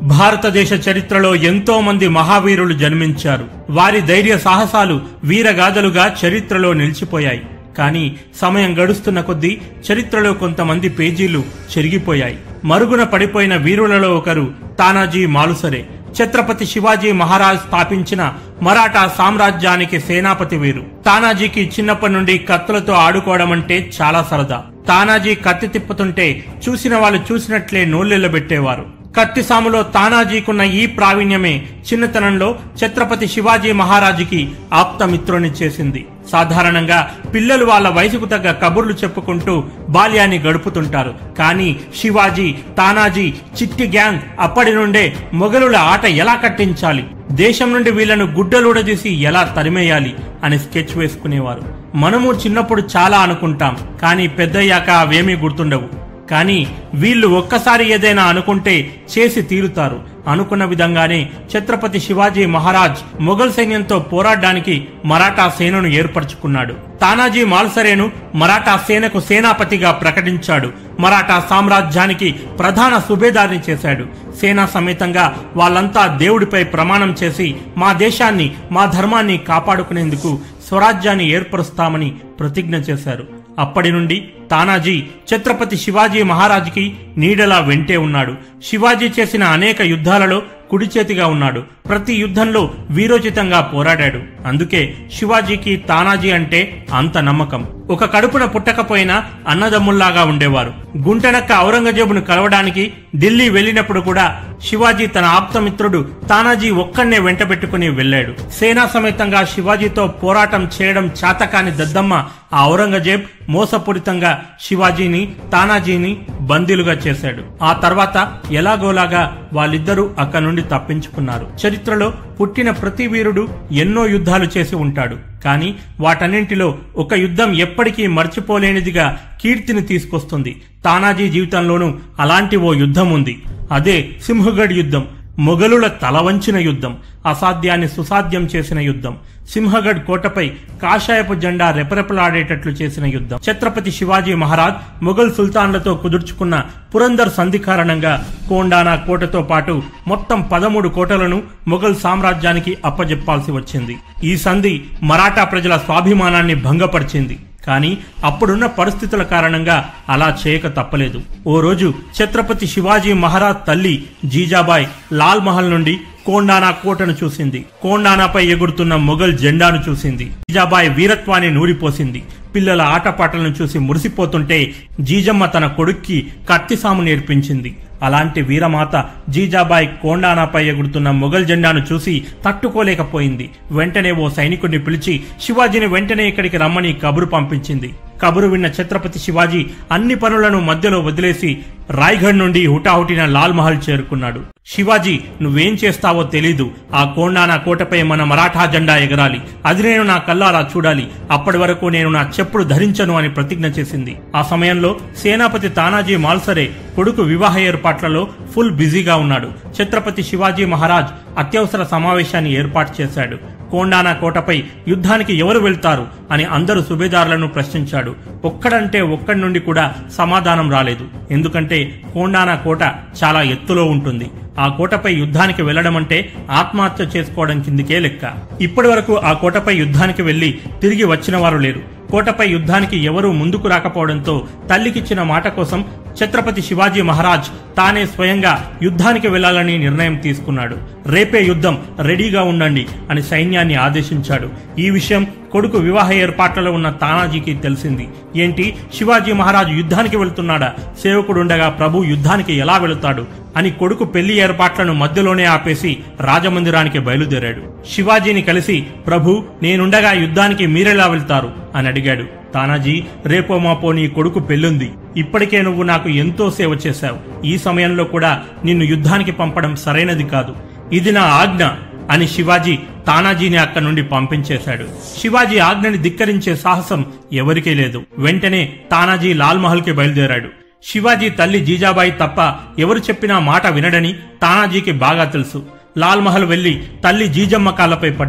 భారతదేశ చరిత్రలో ఎంతో మంది మహావీరులు జన్మించారు వారి ధైర్య సాహసాలు వీరగాథలుగా చరిత్రలో నిలిచిపోయాయి కానీ సమయం గడుస్తున్న కొద్దీ చరిత్రలో కొంతమంది పేజీలు చెరిగిపోయాయి మరుగున పడిపోయిన వీరులలో ఒకరు తానాజీ మాలుసరే ఛత్రపతి శివాజీ మహారాజ్ స్థాపించిన మరాఠా సామ్రాజ్యానికి సేనాపతి వీరు తానాజీకి చిన్నప్పటి నుండి కత్తులతో ఆడుకోవడం అంటే చాలా సరదా తానాజీ కత్తి తిప్పుతుంటే చూసిన వాళ్ళు చూసినట్లే నోళ్ళెళ్ళబెట్టేవారు కత్తిసాములో తానాజీకున్న ఈ ప్రావీణ్యమే చిన్నతనంలో ఛత్రపతి శివాజీ మహారాజుకి ఆప్తమిత్రుని చేసింది సాధారణంగా పిల్లలు వాళ్ళ వయసుకు తగ్గ కబుర్లు చెప్పుకుంటూ బాల్యాన్ని గడుపుతుంటారు కానీ శివాజీ తానాజీ చిట్టి గ్యాంగ్ అప్పటి నుండే మొఘలుల ఆట ఎలా కట్టించాలి దేశం నుండి వీళ్లను గుడ్డలూడదీసి ఎలా తరిమేయాలి అని స్కెచ్ వేసుకునేవారు మనము చిన్నప్పుడు చాలా అనుకుంటాం కానీ పెద్దయ్యాక అవేమీ గుర్తుండవు కానీ వీళ్ళు ఒక్కసారి ఏదైనా అనుకుంటే చేసి తీరుతారు అనుకున్న విధంగానే ఛత్రపతి శివాజీ మహారాజ్ మొఘల్ సైన్యంతో పోరాడడానికి మరాఠా సేనను ఏర్పరచుకున్నాడు తానాజీ మాల్సరేను మరాఠా సేనకు సేనాపతిగా ప్రకటించాడు మరాఠా సామ్రాజ్యానికి ప్రధాన సుబేదారిని చేశాడు సేనా సమేతంగా వాళ్ళంతా దేవుడిపై ప్రమాణం చేసి మా దేశాన్ని మా ధర్మాన్ని కాపాడుకునేందుకు స్వరాజ్యాన్ని ఏర్పరుస్తామని ప్రతిజ్ఞ చేశారు అప్పటి నుండి తానాజీ ఛత్రపతి శివాజీ మహారాజుకి నీడలా వెంటే ఉన్నాడు శివాజీ చేసిన అనేక యుద్ధాలలో కుడి చేతిగా ఉన్నాడు ప్రతి యుద్ధంలో వీరోచితంగా పోరాడాడు అందుకే శివాజీకి తానాజీ అంటే అంత నమ్మకం ఒక కడుపున పుట్టకపోయినా అన్నదమ్ముల్లాగా ఉండేవారు గుంటనక్క ఔరంగజేబును కలవడానికి ఢిల్లీ వెళ్ళినప్పుడు కూడా శివాజీ తన ఆప్తమిత్రుడు తానాజీ ఒక్కన్నే వెంట పెట్టుకుని వెళ్ళాడు సేనా సమేతంగా శివాజీతో పోరాటం చేయడం చాతకాని దద్దమ్మ ఆ ఔరంగజేబ్ మోసపూరితంగా శివాజీని తానాజీని బందీలుగా చేశాడు ఆ తర్వాత ఎలాగోలాగా వాళ్ళిద్దరూ అక్కడి నుండి తప్పించుకున్నారు చరిత్రలో పుట్టిన ప్రతి వీరుడు ఎన్నో యుద్ధాలు చేసి ఉంటాడు కానీ వాటన్నింటిలో ఒక యుద్ధం ఎప్పటికీ మర్చిపోలేనిదిగా కీర్తిని తీసుకొస్తుంది తానాజీ జీవితంలోనూ అలాంటి ఓ యుద్ధం ఉంది అదే సింహగఢ్ యుద్ధం మొఘలుల తలవంచిన యుద్ధం అసాధ్యాన్ని సుసాధ్యం చేసిన యుద్ధం సింహగఢ్ కోటపై కాషాయపు జెండా రెపరెపలాడేటట్లు చేసిన యుద్ధం ఛత్రపతి శివాజీ మహారాజ్ మొఘల్ సుల్తాన్లతో కుదుర్చుకున్న పురందర్ సంధి కారణంగా కోండానా కోటతో పాటు మొత్తం పదమూడు కోటలను మొఘల్ సామ్రాజ్యానికి అప్పజెప్పాల్సి వచ్చింది ఈ సంధి మరాఠా ప్రజల స్వాభిమానాన్ని భంగపరిచింది కానీ అప్పుడున్న పరిస్థితుల కారణంగా అలా చేయక తప్పలేదు ఓ రోజు ఛత్రపతి శివాజీ మహారాజ్ తల్లి జీజాబాయ్ లాల్ మహల్ నుండి కోండానా కోటను చూసింది కోండానాపై ఎగురుతున్న మొఘల్ జెండాను చూసింది జీజాబాయ్ వీరత్వాన్ని నూరిపోసింది పిల్లల ఆటపాటలను చూసి మురిసిపోతుంటే జీజమ్మ తన కొడుక్కి కత్తిసాము నేర్పించింది అలాంటి వీరమాత జీజాబాయ్ కోండానాపై ఎగురుతున్న మొఘల్ జెండాను చూసి తట్టుకోలేకపోయింది వెంటనే ఓ సైనికుడిని పిలిచి శివాజీని వెంటనే ఇక్కడికి రమ్మని కబురు పంపించింది కబురు విన్న ఛత్రపతి శివాజీ అన్ని పనులను మధ్యలో వదిలేసి రాయ్గఢ్ నుండి హుటాహుటిన లాల్ మహల్ చేరుకున్నాడు శివాజీ నువ్వేం చేస్తావో తెలీదు ఆ కోండానా కోటపై మన మరాఠా జెండా ఎగరాలి అది నేను నా కల్లారా చూడాలి అప్పటి వరకు నేను నా చెప్పుడు ధరించను అని ప్రతిజ్ఞ చేసింది ఆ సమయంలో సేనాపతి తానాజీ మాల్సరే కొడుకు వివాహ ఏర్పాట్లలో ఫుల్ బిజీగా ఉన్నాడు ఛత్రపతి శివాజీ మహారాజ్ అత్యవసర సమావేశాన్ని ఏర్పాటు చేశాడు కోండానా కోటపై యుద్ధానికి ఎవరు వెళ్తారు అని అందరు సుబేదారులను ప్రశ్నించాడు ఒక్కడంటే ఒక్కడి నుండి కూడా సమాధానం రాలేదు ఎందుకంటే కోండానా కోట చాలా ఎత్తులో ఉంటుంది ఆ కోటపై యుద్ధానికి వెళ్లడం అంటే ఆత్మహత్య చేసుకోవడం కిందికే లెక్క ఇప్పటి వరకు ఆ కోటపై యుద్ధానికి వెళ్లి తిరిగి వచ్చిన వారు లేరు కోటపై యుద్ధానికి ఎవరూ ముందుకు రాకపోవడంతో తల్లికిచ్చిన మాట కోసం ఛత్రపతి శివాజీ మహారాజ్ తానే స్వయంగా యుద్ధానికి వెళ్లాలని నిర్ణయం తీసుకున్నాడు రేపే యుద్ధం రెడీగా ఉండండి అని సైన్యాన్ని ఆదేశించాడు ఈ విషయం కొడుకు వివాహ ఏర్పాట్లలో ఉన్న తానాజీకి తెలిసింది ఏంటి శివాజీ మహారాజు యుద్ధానికి వెళ్తున్నాడా సేవకుడుండగా ప్రభు యుద్ధానికి ఎలా వెళుతాడు అని కొడుకు పెళ్లి ఏర్పాట్లను మధ్యలోనే ఆపేసి రాజమందిరానికి బయలుదేరాడు శివాజీని కలిసి ప్రభు నేనుండగా యుద్ధానికి మీరెలా వెళ్తారు అని అడిగాడు తానాజీ రేపో మాపో నీ కొడుకు పెళ్ళుంది ఇప్పటికే నువ్వు నాకు ఎంతో సేవ చేశావు ఈ సమయంలో కూడా నిన్ను యుద్ధానికి పంపడం సరైనది కాదు ఇది నా ఆజ్ఞ అని శివాజీ తానాజీని అక్కడి నుండి పంపించేశాడు శివాజీ ఆజ్ఞని ధిక్కరించే సాహసం ఎవరికీ లేదు వెంటనే తానాజీ లాల్ మహల్ కి బయలుదేరాడు శివాజీ తల్లి జీజాబాయి తప్ప ఎవరు చెప్పినా మాట వినడని తానాజీకి బాగా తెలుసు లాల్ మహల్ వెళ్లి తల్లి జీజమ్మ కాళ్ళపై పడ్డాడు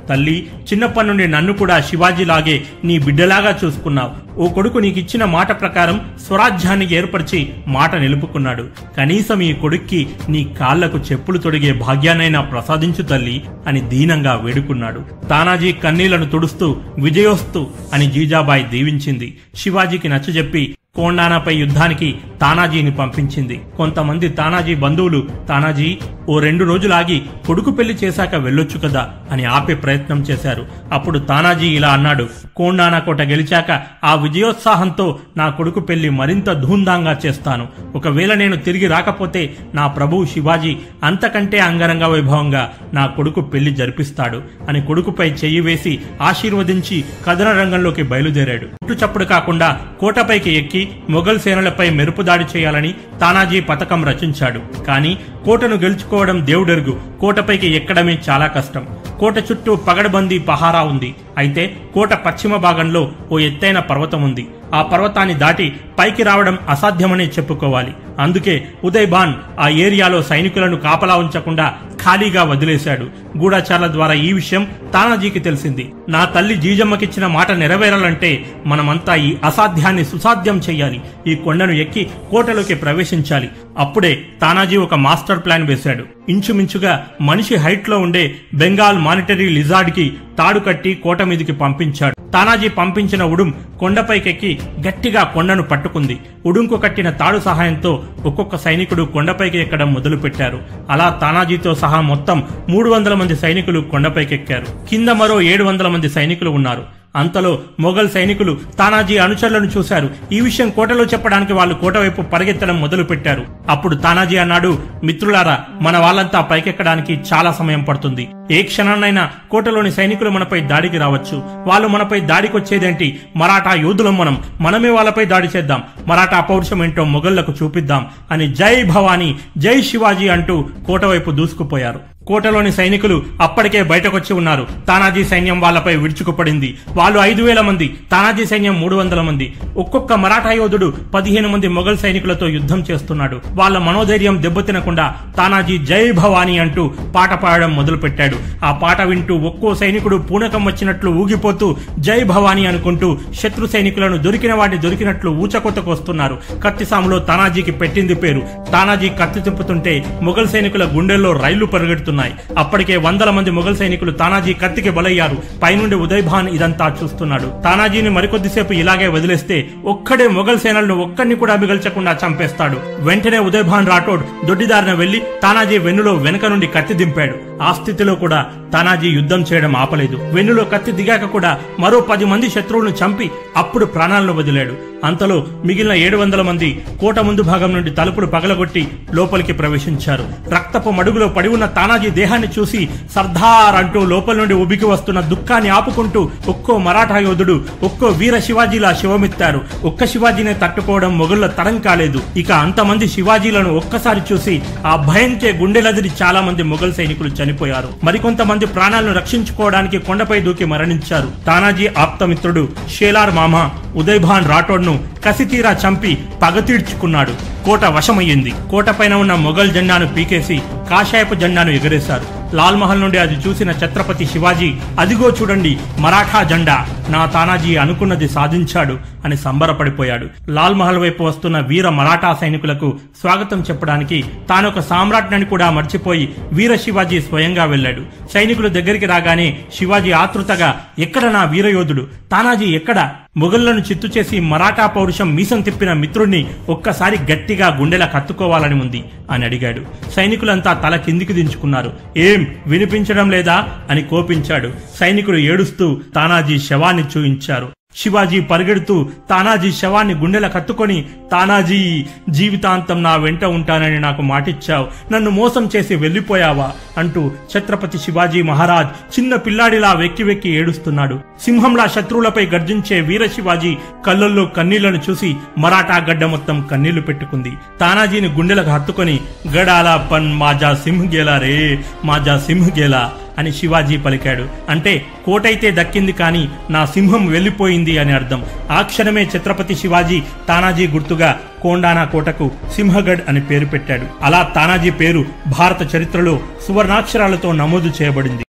తల్లి చిన్నప్పటి నుండి నన్ను కూడా శివాజీలాగే నీ బిడ్డలాగా చూసుకున్నావు ఓ కొడుకు నీకిచ్చిన మాట ప్రకారం స్వరాజ్యాన్ని ఏర్పరిచి మాట నిలుపుకున్నాడు కనీసం ఈ కొడుక్కి నీ కాళ్లకు చెప్పులు తొడిగే భాగ్యానైనా ప్రసాదించు తల్లి అని దీనంగా వేడుకున్నాడు తానాజీ కన్నీళ్లను తుడుస్తూ విజయోస్తు అని జీజాబాయి దీవించింది శివాజీకి నచ్చజెప్పి కోండానాపై యుద్ధానికి తానాజీని పంపించింది కొంతమంది తానాజీ బంధువులు తానాజీ ఓ రెండు రోజులాగి కొడుకు పెళ్లి చేశాక వెళ్ళొచ్చు కదా అని ఆపే ప్రయత్నం చేశారు అప్పుడు తానాజీ ఇలా అన్నాడు కోండానా కోట గెలిచాక ఆ విజయోత్సాహంతో నా కొడుకు పెళ్లి మరింత ధూంధాంగా చేస్తాను ఒకవేళ నేను తిరిగి రాకపోతే నా ప్రభువు శివాజీ అంతకంటే అంగరంగ వైభవంగా నా కొడుకు పెళ్లి జరిపిస్తాడు అని కొడుకుపై చెయ్యి వేసి ఆశీర్వదించి కథన రంగంలోకి బయలుదేరాడు చప్పుడు కాకుండా కోటపైకి ఎక్కి మొఘల్ సేనలపై మెరుపు దాడి చేయాలని తానాజీ పథకం రచించాడు కానీ కోటను గెలుచుకోవడం దేవుడెరుగు కోటపైకి ఎక్కడమే చాలా కష్టం కోట చుట్టూ పగడబందీ పహారా ఉంది అయితే కోట పశ్చిమ భాగంలో ఓ ఎత్తైన పర్వతం ఉంది ఆ పర్వతాన్ని దాటి పైకి రావడం అసాధ్యమని చెప్పుకోవాలి అందుకే ఉదయ్ బాన్ ఆ ఏరియాలో సైనికులను కాపలా ఉంచకుండా ఖాళీగా వదిలేశాడు గూఢచారుల ద్వారా ఈ విషయం తానాజీకి తెలిసింది నా తల్లి జీజమ్మకిచ్చిన మాట నెరవేరాలంటే మనమంతా ఈ అసాధ్యాన్ని సుసాధ్యం చెయ్యాలి ఈ కొండను ఎక్కి కోటలోకి ప్రవేశించాలి అప్పుడే తానాజీ ఒక మాస్టర్ ప్లాన్ వేశాడు ఇంచుమించుగా మనిషి హైట్ లో ఉండే బెంగాల్ మానిటరీ లిజార్డ్ కి తాడు కట్టి కోట మీదికి పంపించాడు తానాజీ పంపించిన ఉడుం కొండపైకెక్కి గట్టిగా కొండను పట్టుకుంది ఉడుంకు కట్టిన తాడు సహాయంతో ఒక్కొక్క సైనికుడు కొండపైకి ఎక్కడం మొదలుపెట్టారు అలా తానాజీతో సహా మొత్తం మూడు వందల మంది సైనికులు కొండపైకెక్కారు కింద మరో ఏడు వందల మంది సైనికులు ఉన్నారు అంతలో మొఘల్ సైనికులు తానాజీ అనుచరులను చూశారు ఈ విషయం కోటలో చెప్పడానికి వాళ్ళు కోట వైపు పరిగెత్తడం మొదలు పెట్టారు అప్పుడు తానాజీ అన్నాడు మిత్రులారా మన వాళ్ళంతా పైకెక్కడానికి చాలా సమయం పడుతుంది ఏ క్షణాన్నైనా కోటలోని సైనికులు మనపై దాడికి రావచ్చు వాళ్ళు మనపై దాడికి వచ్చేదేంటి మరాఠా యోధులం మనం మనమే వాళ్ళపై దాడి చేద్దాం మరాఠా పౌరుషం ఏంటో మొఘళ్లకు చూపిద్దాం అని జై భవానీ జై శివాజీ అంటూ కోట వైపు దూసుకుపోయారు కోటలోని సైనికులు అప్పటికే బయటకొచ్చి ఉన్నారు తానాజీ సైన్యం వాళ్ళపై విడుచుకుపడింది వాళ్ళు ఐదు వేల మంది తానాజీ సైన్యం మూడు వందల మంది ఒక్కొక్క మరాఠా యోధుడు పదిహేను మంది మొఘల్ సైనికులతో యుద్ధం చేస్తున్నాడు వాళ్ళ మనోధైర్యం దెబ్బతినకుండా తానాజీ జై భవానీ అంటూ పాట పాడడం మొదలుపెట్టాడు ఆ పాట వింటూ ఒక్కో సైనికుడు పూనకం వచ్చినట్లు ఊగిపోతూ జై భవానీ అనుకుంటూ శత్రు సైనికులను దొరికిన వాడిని దొరికినట్లు ఊచకొత్తకు వస్తున్నారు కత్తిసాములో తానాజీకి పెట్టింది పేరు తానాజీ కత్తి తిప్పుతుంటే మొఘల్ సైనికుల గుండెల్లో రైళ్లు పరిగెడుతున్నాయి అప్పటికే వందల మంది మొఘల్ సైనికులు తానాజీ కత్తికి బలయ్యారు పైనుండి ఉదయ్ భాన్ ఇదంతా చూస్తున్నాడు తానాజీని మరికొద్దిసేపు ఇలాగే వదిలేస్తే ఒక్కడే మొఘల్ సేనలను ఒక్కడిని కూడా మిగల్చకుండా చంపేస్తాడు వెంటనే ఉదయ్ భాన్ రాఠోడ్ దొడ్డిదారిన వెళ్లి తానాజీ వెన్నులో వెనక నుండి కత్తి దింపాడు ఆ స్థితిలో కూడా తానాజీ యుద్ధం చేయడం ఆపలేదు వెన్నులో కత్తి దిగాక కూడా మరో పది మంది శత్రువులను చంపి అప్పుడు ప్రాణాలను వదిలాడు అంతలో మిగిలిన ఏడు వందల మంది కోట ముందు భాగం నుండి తలుపులు పగలగొట్టి లోపలికి ప్రవేశించారు రక్తపు మడుగులో పడి ఉన్న తానాజీ దేహాన్ని చూసి సర్దార్ అంటూ లోపల నుండి ఉబికి వస్తున్న దుఃఖాన్ని ఆపుకుంటూ ఒక్కో మరాఠా యోధుడు ఒక్కో వీర శివాజీలా శివమెత్తారు ఒక్క శివాజీనే తట్టుకోవడం మొగుళ్ల తరం కాలేదు ఇక అంతమంది శివాజీలను ఒక్కసారి చూసి ఆ భయంకే గుండెలదిరి చాలా మంది మొఘల్ సైనికులు చనిపోయారు మరికొంతమంది ప్రాణాలను రక్షించుకోవడానికి కొండపై దూకి మరణించారు తానాజీ ఆప్తమిత్రుడు షేలార్ మామ ఉదయభాన్ రాఠోడ్ను కసితీరా చంపి పగ తీర్చుకున్నాడు కోట వశమయ్యింది కోటపైన ఉన్న మొఘల్ జెండాను పీకేసి కాషాయపు జెండాను ఎగరేశారు లాల్ మహల్ నుండి అది చూసిన ఛత్రపతి శివాజీ అదిగో చూడండి మరాఠా జెండా నా తానాజీ అనుకున్నది సాధించాడు అని సంబరపడిపోయాడు లాల్ మహల్ వైపు వస్తున్న వీర మరాఠా సైనికులకు స్వాగతం చెప్పడానికి తానొక సామ్రాట్నని కూడా మర్చిపోయి వీర శివాజీ స్వయంగా వెళ్ళాడు సైనికులు దగ్గరికి రాగానే శివాజీ ఆతృతగా ఎక్కడ నా వీరయోధుడు తానాజీ ఎక్కడ మొఘళ్లను చిత్తు చేసి మరాఠా పౌరుషం మీసం తిప్పిన మిత్రుణ్ణి ఒక్కసారి గట్టిగా గుండెల కత్తుకోవాలని ఉంది అని అడిగాడు సైనికులంతా తల కిందికి దించుకున్నారు ఏం వినిపించడం లేదా అని కోపించాడు సైనికులు ఏడుస్తూ తానాజీ శవాన్ని చూయించారు శివాజీ పరిగెడుతూ తానాజీ శవాన్ని గుండెల కత్తుకొని తానాజీ జీవితాంతం నా వెంట ఉంటానని నాకు మాటిచ్చావు నన్ను mosam చేసి వెళ్ళిపోయావా అంటూ ఛత్రపతి శివాజీ మహారాజ్ చిన్న పిల్లాడిలా వెక్కి వెక్కి ఏడుస్తున్నాడు సింహంలా శత్రువులపై గర్జించే వీర శివాజీ కళ్ళల్లో కన్నీళ్లను చూసి మరాఠా గడ్డ మొత్తం కన్నీళ్లు పెట్టుకుంది తానాజీని గుండెలకు హత్తుకొని గడాలా పన్ మాజా సింహ్ గేలా రే మాజా సింహ్ గేలా అని శివాజీ పలికాడు అంటే కోటైతే దక్కింది కానీ నా సింహం వెళ్ళిపోయింది అని అర్థం ఆ క్షణమే ఛత్రపతి శివాజీ తానాజీ గుర్తుగా కోండానా కోటకు సింహగఢ్ అని పేరు పెట్టాడు అలా తానాజీ పేరు భారత చరిత్రలో సువర్ణాక్షరాలతో నమోదు చేయబడింది